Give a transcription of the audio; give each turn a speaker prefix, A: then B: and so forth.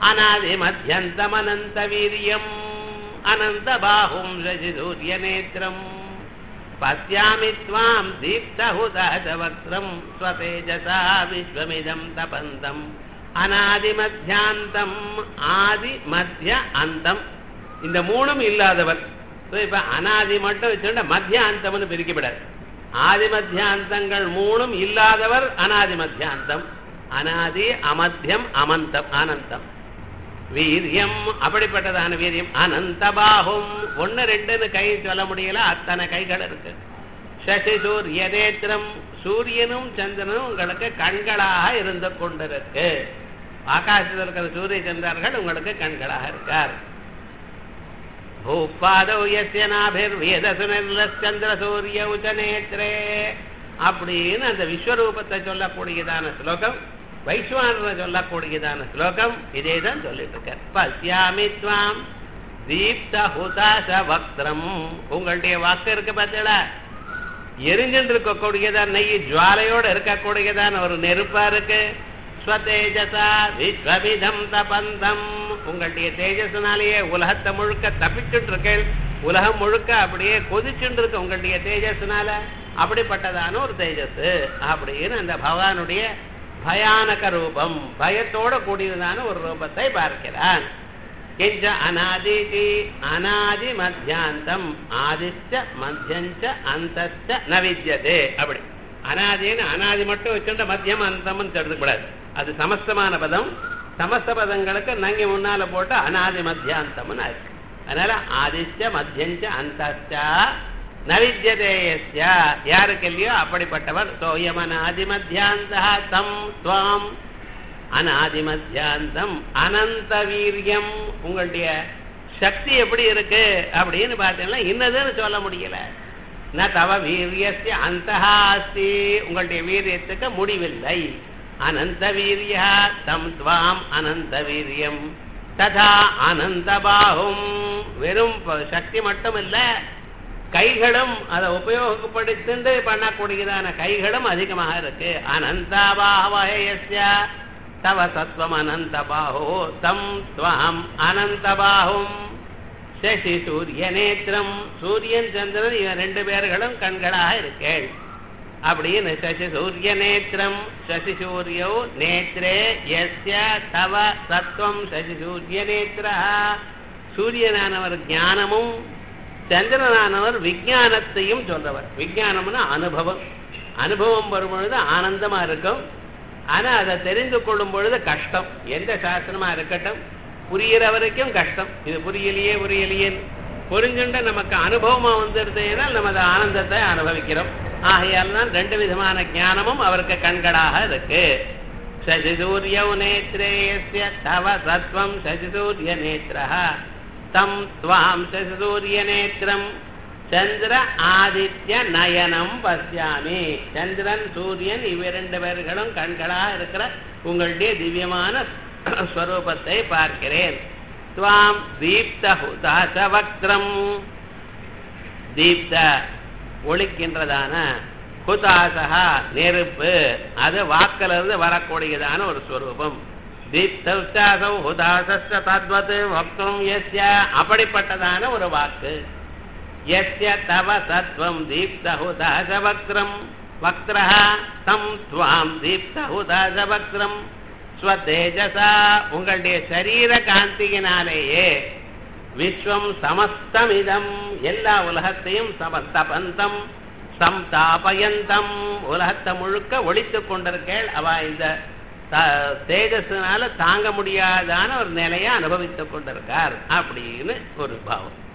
A: அநாதிமத்யந்தமனந்த வீரியம் அனந்த பாகும் ரஜி சூரிய நேத்திரம் பசியாமி त्वाम् தீப்தஹுதாசவக்ரம் ஸ்வதேஜசா விஸ்வமிதம் தபந்தம் அநாதிமத்தியாந்தம் ஆதி மத்திய அந்தம் இந்த மூணும் இல்லாதவர் So, இப்ப அனாதி மட்டும் வச்சுட்டா மத்திய அந்தம்னு பிரிக்கப்படாது ஆதி மத்தியாந்தங்கள் மூணும் இல்லாதவர் அனாதி மத்தியாந்தம் அனாதி அமத்தியம் அமந்தம் அனந்தம் வீரியம் அப்படிப்பட்டதான வீரியம் அனந்த பாகும் ஒன்னு ரெண்டுன்னு கை சொல்ல முடியல அத்தனை கைகள் இருக்கு சசி சூரிய நேத்திரம் சூரியனும் சந்திரனும் உங்களுக்கு கண்களாக இருந்து கொண்டிருக்கு ஆகாசத்தில் இருக்கிற சூரிய சந்திரர்கள் உங்களுக்கு கண்களாக இருக்கார் பூப்பாதோ எஸ்ய நாபிர் வேதசுனிர்லச்சந்திர சூரிய உச்ச நேத்ரே அப்படின்னு அந்த விஸ்வரூபத்தை சொல்லக்கூடியதான ஸ்லோகம் வைஸ்வானரை சொல்லக்கூடியதான ஸ்லோகம் இதே தான் சொல்லிட்டு இருக்கார் பசியாமி துவாம் தீப்த ஹுதாச வக்திரம் உங்களுடைய வாக்கு இருக்கு பார்த்தீங்களா எரிஞ்சுட்டு இருக்கக்கூடியதான் நெய் ஜுவாலையோட இருக்கக்கூடியதான ஒரு நெருப்பா இருக்கு ஸ்வதேஜசா விஸ்வவிதம் தபந்தம் உங்களுடைய தேஜஸ்னாலேயே உலகத்தை முழுக்க தப்பிச்சுட்டு இருக்கேன் உலகம் முழுக்க அப்படியே கொதிச்சுட்டு இருக்கு உங்களுடைய தேஜஸ்னால அப்படிப்பட்டதான ஒரு தேஜஸ் அப்படின்னு அந்த பகவானுடைய பயானக ரூபம் பயத்தோட கூடியதான ஒரு ரூபத்தை பார்க்கிறான் கிஞ்ச அநாதிதி அநாதி மத்தியாந்தம் ஆதிச்ச மத்தியஞ்ச அந்தச்ச ந வித்யதே அப்படி அனாதின்னு அனாதி மட்டும் வச்சுட்டு மத்தியம் அந்தம்னு சொல்றக்கூடாது அது சமஸ்தமான பதம் சமஸ்த பதங்களுக்கு நங்கி முன்னால போட்டு அனாதி மத்தியாந்தம்னு இருக்கு அதனால ஆதிச்ச மத்தியஞ்ச அந்தச்ச நவித்யதேயஸ்ய யாருக்கு இல்லையோ அப்படிப்பட்டவர் சோயமனாதி மத்தியாந்தா தம் துவாம் அனாதி மத்தியாந்தம் அனந்த வீரியம் உங்களுடைய சக்தி எப்படி இருக்கு அப்படின்னு பார்த்தீங்கன்னா இன்னதுன்னு சொல்ல முடியல ந தவ வீரியஸ்ய அந்தஹா அஸ்தி உங்களுடைய வீரியத்துக்கு முடிவில்லை அனந்த வீரியா தம் துவாம் அனந்த வீரியம் ததா அனந்த பாகும் வெறும் ப- சக்தி மட்டும் இல்ல கைகளும் அதை உபயோகப்படுத்திண்டு பண்ணக்கூடியதான கைகளும் அதிகமாக இருக்கு அனந்தாபாவயஸ்ய தவ சத்வம் அனந்த பாஹோ தம் துவாம் அனந்த பாகும் சசி சூரிய நேத்திரம் சூரியன் சந்திரன் இவன் ரெண்டு பேர்களும் கண்களாக இருக்கேள் அப்படின்னு சசி சூரிய நேத்திரம் சசி சூரியோ நேத்ரே எஸ்ய தவ சத்வம் சசி சூரிய நேத்ரா சூரியனானவர் ஞானமும் சந்திரனானவர் விஞ்ஞானத்தையும் சொல்றவர் விஞ்ஞானம்னா அனுபவம் அனுபவம் வரும் பொழுது ஆனந்தமா இருக்கும் ஆனா அதை தெரிந்து கொள்ளும் பொழுது கஷ்டம் எந்த சாஸ்திரமா இருக்கட்டும் புரியிற வரைக்கும் கஷ்டம் இது புரியலையே புரியலையே புரிஞ்சுண்ட நமக்கு அனுபவமா வந்துருதுன்னா நம்ம அந்த ஆனந்தத்தை அனுபவிக்கிறோம் ஆகையால் தான் ரெண்டு விதமான ஞானமும் அவருக்கு கண்களாக இருக்கு சசிசூரிய நேத்ரேயஸ்ய தவ சத்வம் சசிசூரிய நேத்ரா தம் துவாம் சசிசூரிய நேத்திரம் சந்திர ஆதித்ய நயனம் பசியாமி சந்திரன் சூரியன் இவ்விரண்டு பேர்களும் கண்களா இருக்கிற உங்களுடைய திவ்யமான ஸ்வரூபத்தை பார்க்கிறேன் துவாம் தீப்த ஹுதாச வக்ரம் தீப்த ஒழிக்கின்றதான ஹுதாசகா நெருப்பு அது வாக்கிலிருந்து வரக்கூடியதான ஒரு ஸ்வரூபம் தீப்தௌ ஹுதாசஸ்ய தத்வத் வக்ரம் எஸ்ய அப்படிப்பட்டதான ஒரு வாக்கு यस्य तव सत्त्वं दीप्तहुदासवक्त्रं वक्त्रः तं त्वां दीप्तहुदासवक्त्रं ஸ்வதேஜசா உங்களுடைய சரீர காந்தியினாலேயே விஸ்வம் சமஸ்தமிதம் எல்லா உலகத்தையும் சமஸ்தபந்தம் சம்தாபயந்தம் உலகத்தை முழுக்க ஒழித்துக் கொண்டிருக்கேள் அவ இந்த த- தேஜஸ்னால தாங்க முடியாதான ஒரு நிலையை அனுபவித்துக் கொண்டிருக்கார் அப்படின்னு ஒரு பாவம்